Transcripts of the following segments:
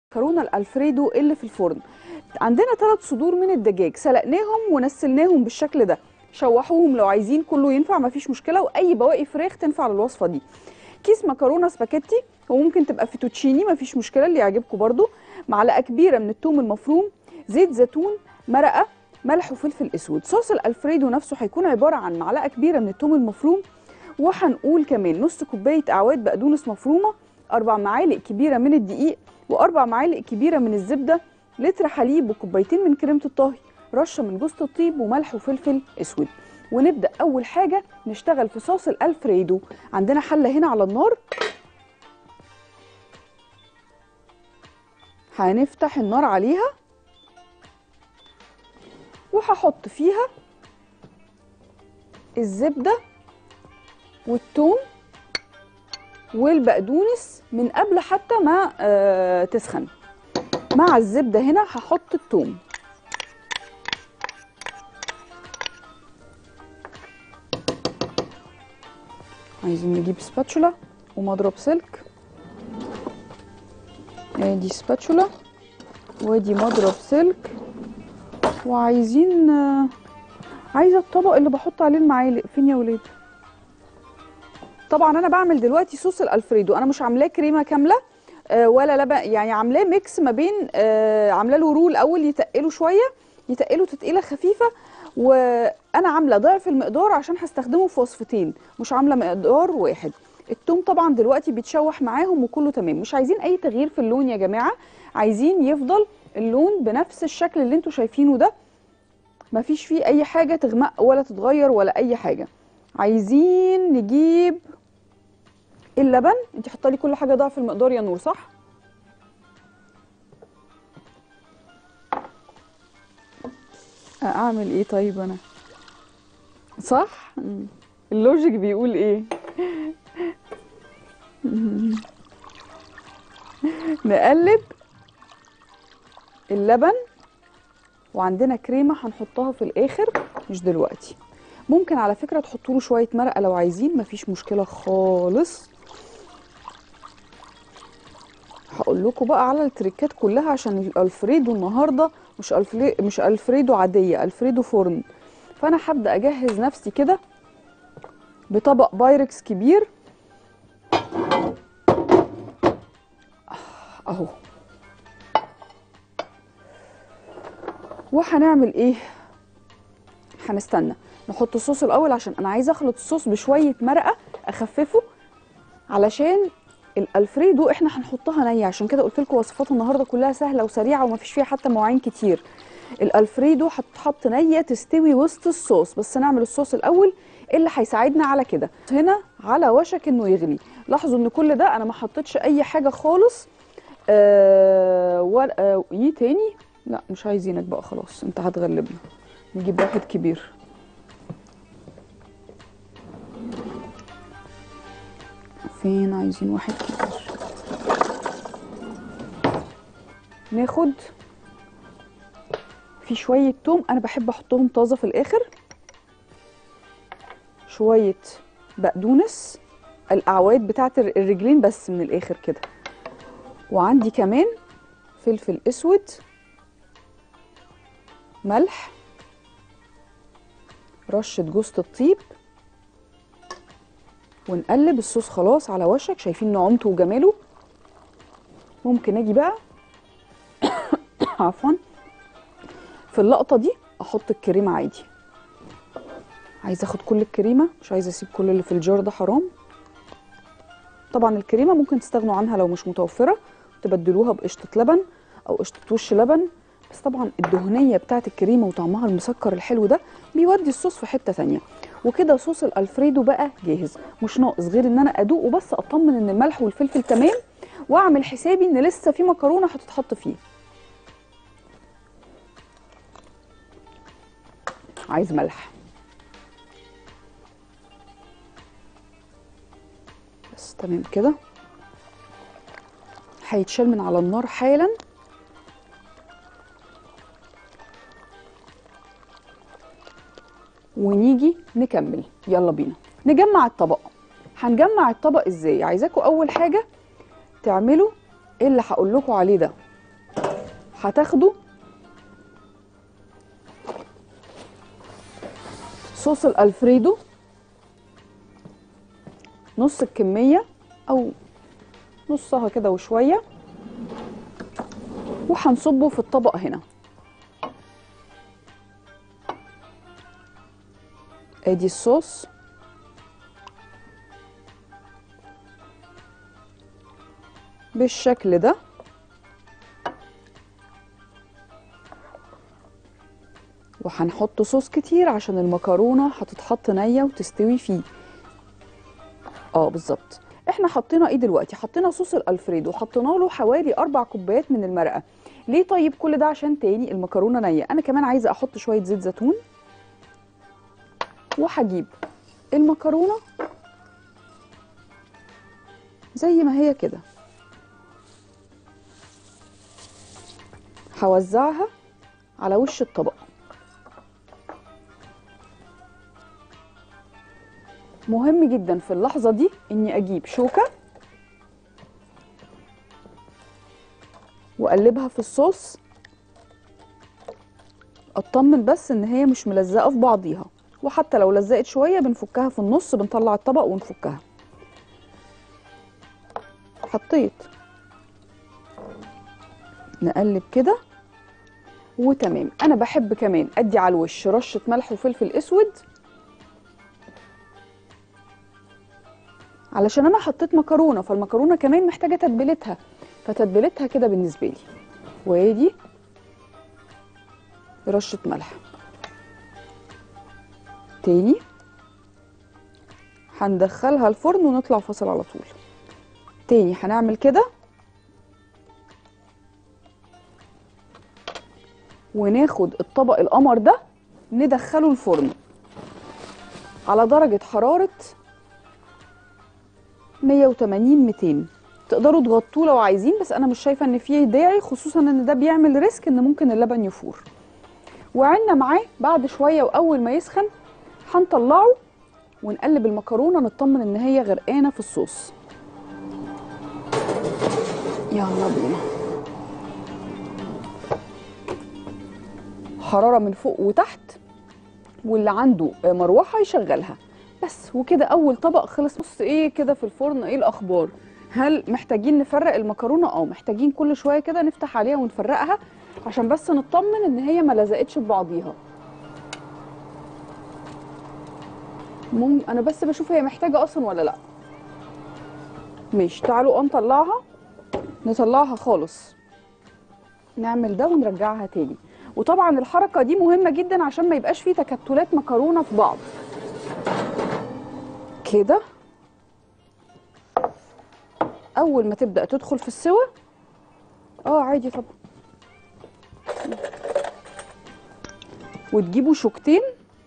مكرونه الالفريدو اللي في الفرن عندنا ثلاث صدور من الدجاج سلقناهم ونسلناهم بالشكل ده شوحوهم لو عايزين كله ينفع مفيش مشكله واي بواقي فراخ تنفع للوصفه دي كيس مكرونه سباكيتي وممكن تبقى فيتوتشيني مفيش مشكله اللي يعجبكم برده معلقه كبيره من الثوم المفروم زيت زيتون مرقه ملح وفلفل اسود صوص الالفريدو نفسه هيكون عباره عن معلقه كبيره من الثوم المفروم وهنقول كمان نص كوبايه اعواد بقدونس مفرومه اربع معالق كبيره من الدقيق واربع معالق كبيره من الزبده لتر حليب وكوبايتين من كريمه الطهي رشه من جوز الطيب وملح وفلفل اسود ونبدا اول حاجه نشتغل في صوص الالفريدو عندنا حله هنا على النار هنفتح النار عليها وهحط فيها الزبده والثوم والبقدونس من قبل حتى ما آه تسخن مع الزبده هنا هحط الثوم عايزين نجيب سباتشولا ومضرب سلك ادي سباتشولا وادي مضرب سلك وعايزين آه، عايزه الطبق اللي بحط عليه المعالق فين يا ولاد طبعا انا بعمل دلوقتي صوص الالفريدو انا مش عاملاه كريمه كامله آه، ولا لبن يعني عاملاه ميكس ما بين آه، عامله له رول اول يتقله شويه يتقله تتقيله خفيفه وانا عامله ضعف المقدار عشان هستخدمه في وصفتين مش عامله مقدار واحد التوم طبعا دلوقتي بيتشوح معاهم وكله تمام مش عايزين اي تغيير في اللون يا جماعه عايزين يفضل اللون بنفس الشكل اللي انتوا شايفينه ده مفيش فيه اي حاجه تغمق ولا تتغير ولا اي حاجه عايزين نجيب اللبن انت حاطه لي كل حاجه ضعف المقدار يا نور صح اعمل ايه طيب انا صح مم. اللوجيك بيقول ايه نقلب اللبن وعندنا كريمه هنحطها في الاخر مش دلوقتي ممكن على فكره تحطوا له شويه مرقه لو عايزين مفيش مشكله خالص هقول لكم بقى على التريكات كلها عشان الالفريدو النهارده مش الفري... مش الفريدو عاديه الفريدو فرن فانا هبدا اجهز نفسي كده بطبق بايركس كبير اهو وهنعمل ايه هنستنى نحط الصوص الاول عشان انا عايزه اخلط الصوص بشويه مرقه اخففه علشان الالفريدو احنا هنحطها نيه عشان كده قلت لكم وصفات النهارده كلها سهله وسريعه ومفيش فيها حتى مواعين كتير الالفريدو هتتحط نيه تستوي وسط الصوص بس نعمل الصوص الاول اللي هيساعدنا على كده هنا على وشك انه يغلي لاحظوا ان كل ده انا ما حطيتش اي حاجه خالص آه ولا آه ايه تاني لا مش عايزينك بقى خلاص انت هتغلبنا نجيب واحد كبير فين عايزين واحد كبير ناخد في شوية توم أنا بحب أحطهم طازة في الآخر شوية بقدونس الأعواد بتاعت الرجلين بس من الآخر كده وعندي كمان فلفل أسود ملح رشة جوزة الطيب ونقلب الصوص خلاص على وشك شايفين نعومته وجماله ممكن اجي بقى عفوا في اللقطه دي احط الكريمه عادي عايزه اخد كل الكريمه مش عايزه اسيب كل اللي في الجار ده حرام طبعا الكريمه ممكن تستغنوا عنها لو مش متوفره تبدلوها بقشطه لبن او قشطه وش لبن بس طبعا الدهنيه بتاعت الكريمه وطعمها المسكر الحلو ده بيودي الصوص في حته ثانيه وكده صوص الالفريدو بقى جاهز مش ناقص غير ان انا ادوقه بس اطمن ان الملح والفلفل تمام واعمل حسابي ان لسه في مكرونه هتتحط فيه عايز ملح بس تمام كده هيتشال من على النار حالا ونيجي نكمل يلا بينا نجمع الطبق هنجمع الطبق ازاي عايزاكم اول حاجه تعملوا ايه اللي هقول لكم عليه ده هتاخدوا صوص الالفريدو نص الكميه او نصها كده وشويه وهنصبه في الطبق هنا ادي الصوص بالشكل ده وهنحط صوص كتير عشان المكرونه هتتحط نيه وتستوي فيه اه بالظبط احنا حطينا ايه دلوقتي حطينا صوص الالفريدو حطينا له حوالي اربع كوبايات من المرقه ليه طيب كل ده عشان تاني المكرونه نيه انا كمان عايزه احط شويه زيت زيتون وهجيب المكرونه زي ما هي كده هوزعها على وش الطبق مهم جدا في اللحظة دي اني اجيب شوكة واقلبها في الصوص اطمن بس ان هي مش ملزقة في بعضيها وحتى لو لزقت شوية بنفكها في النص بنطلع الطبق ونفكها حطيت نقلب كده وتمام انا بحب كمان ادي على الوش رشة ملح وفلفل اسود علشان انا حطيت مكرونه فالمكرونه كمان محتاجه تتبيلتها فتتبيلتها كده بالنسبه لي وادي رشه ملح تاني هندخلها الفرن ونطلع فاصل على طول تاني هنعمل كده وناخد الطبق القمر ده ندخله الفرن على درجه حراره 180 200 تقدروا تغطوه لو عايزين بس انا مش شايفه ان فيه داعي خصوصا ان ده بيعمل ريسك ان ممكن اللبن يفور وعنا معاه بعد شويه واول ما يسخن هنطلعه ونقلب المكرونه نطمن ان هي غرقانه في الصوص يلا بينا حراره من فوق وتحت واللي عنده مروحه يشغلها بس وكده اول طبق خلص بص ايه كده في الفرن ايه الاخبار هل محتاجين نفرق المكرونه اه محتاجين كل شويه كده نفتح عليها ونفرقها عشان بس نطمن ان هي ما لزقتش ببعضيها مم انا بس بشوف هي محتاجه اصلا ولا لا ماشي تعالوا نطلعها نطلعها خالص نعمل ده ونرجعها تاني وطبعا الحركه دي مهمه جدا عشان ما يبقاش فيه تكتلات مكرونه في بعض كده اول ما تبدا تدخل في السوى اه عادي طبعا وتجيبوا شوكتين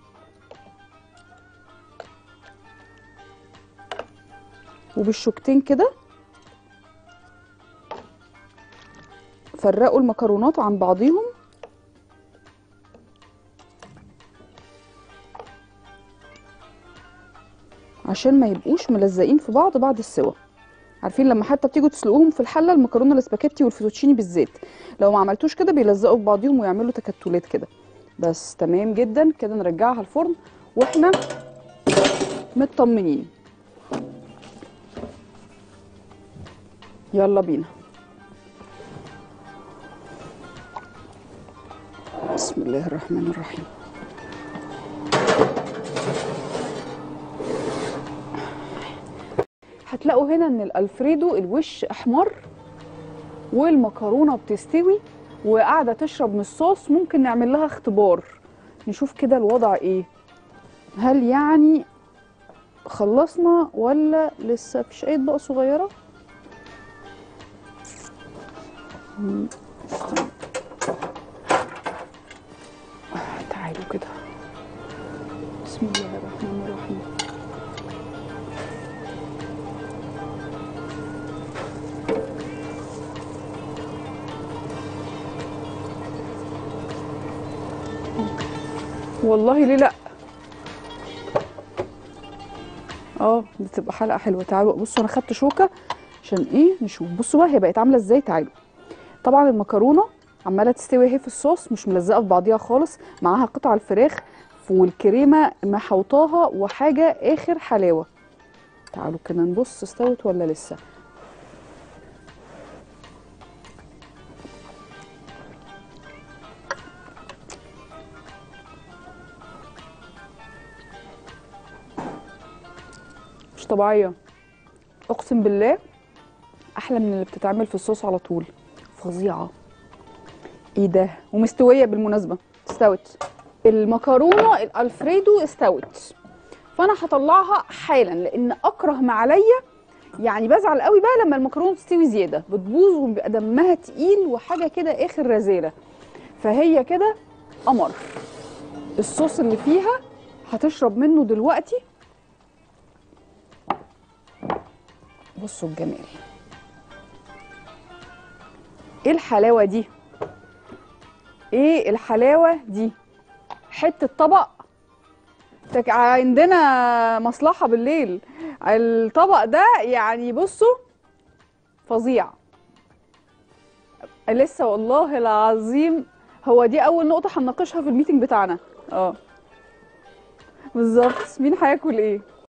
وبالشوكتين كده فرقوا المكرونات عن بعضيهم عشان ما يبقوش ملزقين في بعض بعد السوا عارفين لما حتى بتيجوا تسلقوهم في الحله المكرونه الاسباجيتي والفيتوتشيني بالزيت لو ما عملتوش كده بيلزقوا في بعضيهم ويعملوا تكتلات كده بس تمام جدا كده نرجعها الفرن واحنا مطمنين يلا بينا بسم الله الرحمن الرحيم هتلاقوا هنا ان الالفريدو الوش احمر والمكرونه بتستوي وقاعده تشرب من الصوص ممكن نعمل لها اختبار نشوف كده الوضع ايه هل يعني خلصنا ولا لسه فيش اي اطباق صغيره مم، استنى. آه، تعالوا كده بسم الله الرحمن الرحيم والله ليه لا اه دي تبقى حلقه حلوه تعالوا بصوا انا خدت شوكه عشان ايه نشوف بصوا بقى هي بقت عامله ازاي تعالوا طبعا المكرونه عماله تستوي اهي في الصوص مش ملزقه في بعضيها خالص معاها قطع الفراخ والكريمه محوطاها وحاجه اخر حلاوه تعالوا كده نبص استوت ولا لسه مش طبيعيه اقسم بالله احلى من اللي بتتعمل في الصوص على طول فظيعه ايه ده ومستويه بالمناسبه استوت المكرونه الالفريدو استوت فانا هطلعها حالا لان اكره ما عليا يعني بزعل قوي بقى لما المكرونه تستوي زياده بتبوظ وبيبقى دمها تقيل وحاجه كده اخر رزاله فهي كده قمر الصوص اللي فيها هتشرب منه دلوقتي بصوا الجمال ايه الحلاوه دي ايه الحلاوه دي حته طبق تك- عندنا مصلحه بالليل الطبق ده يعني بصوا فظيع لسه والله العظيم هو دي اول نقطه هنناقشها في الميتنج بتاعنا اه بالظبط مين هياكل ايه